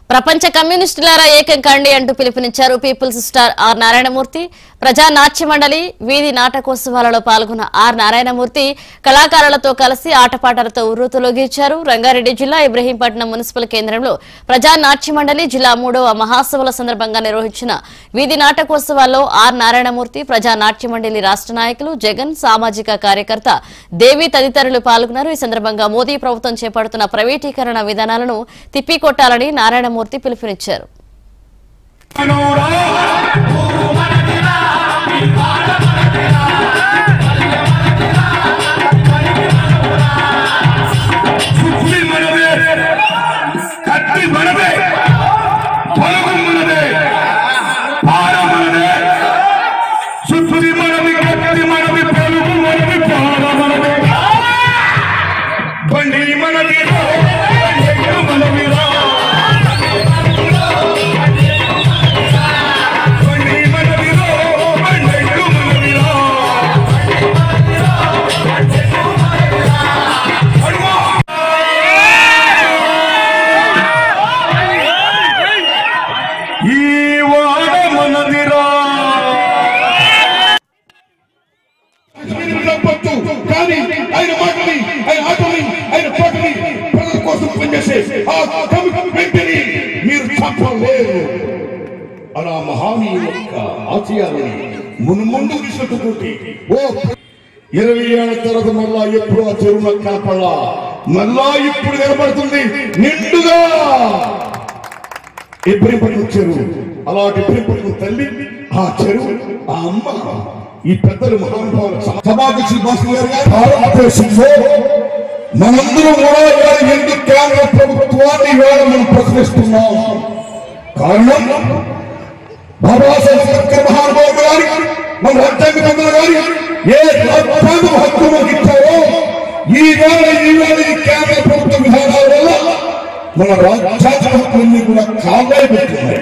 ప్రపంచ కమ్యూనిస్టులారా ఏకం కండి అంటూ పిలుపునిచ్చారు పీపుల్స్ స్టార్ ఆర్ నారాయణమూర్తి ప్రజా నాట్య మండలి వీధి నాటకోత్సవాలలో పాల్గొన్న ఆర్ నారాయణమూర్తి కళాకారులతో కలిసి ఆటపాటలతో ఉర్రూతులోగించారు రంగారెడ్డి జిల్లా ఇబ్రహీంపట్నం మున్సిపల్ కేంద్రంలో ప్రజా నాట్య మండలి జిల్లా మూడవ మహాసభల సందర్భంగా నిర్వహించిన వీధి నాటకోత్సవాల్లో ఆర్ నారాయణమూర్తి ప్రజా నాట్య మండలి రాష్ట్ర నాయకులు జగన్ సామాజిక కార్యకర్త దేవి తదితరులు పాల్గొన్నారు ఈ సందర్భంగా మోదీ ప్రభుత్వం చేపడుతున్న ప్రైవేటీకరణ విధానాలను తిప్పికొట్టాలని నారాయణమూర్తి పిలుపునిచ్చారు సుత్తి మనదే కత్తి మనదే పొలగం మనదే పార మనదే సుత్తి మనది కత్తి మనది పొలుగు మనది పార మనదే బండి మనది బండి మనది బండి మనది బండి మనది అడుగు ఈ వాడ మనదిరా నమ్మొద్దు. కానీ ఆయన మాటని ఆయన ఆటని ఆయన పాటని ప్రజల కోసం పనిచేసే ఆ కమిట్మెంట్ని మీరు చంపలేరు అలా మహానీయుల యొక్క ఆశయాలని మున్ముందు తీసుకుంటుంది ఓ ఇరవై ఏళ్ళ తర్వాత మళ్ళా ఎప్పుడు ఆ చెరువులో కనపడలా మళ్ళా ఇప్పుడు కనపడుతుంది నిండుగా ఇబ్రహీంపట్నం చెరువు అలాంటి ఇబ్రహీంపట్నం తల్లి ఆ చెరువు ఆ అమ్మ ఈ పెద్దలు మహానుభావులు సభాధ్యక్షులు భాస్కర్ గారు గారు భారతదేశంలో మనందరం కూడా ఇవాళ ఎందుకు కేంద్ర ప్రభుత్వాన్ని ఇవాళ మనం ప్రశ్నిస్తున్నాం కారణం బాబాసాహెబ్ అంబేద్కర్ మహానుభావులు గారి మన రాజ్యాంగ పెద్దలు గారి ఏ రాజ్యాంగ హక్కు మనకి ఇచ్చారో ఈ వేళ ఈ వేళ ఈ కేంద్ర ప్రభుత్వ విధానాల వల్ల మన రాజ్యాంగ హక్కులన్నీ కూడా కాళ్ళే పెట్టున్నాయి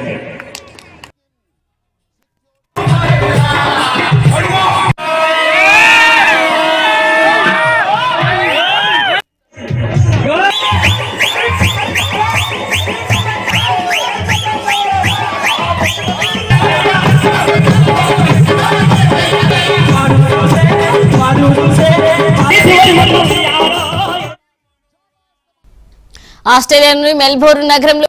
ఆస్ట్రేలియాలోని మెల్బోర్న్ నగరంలో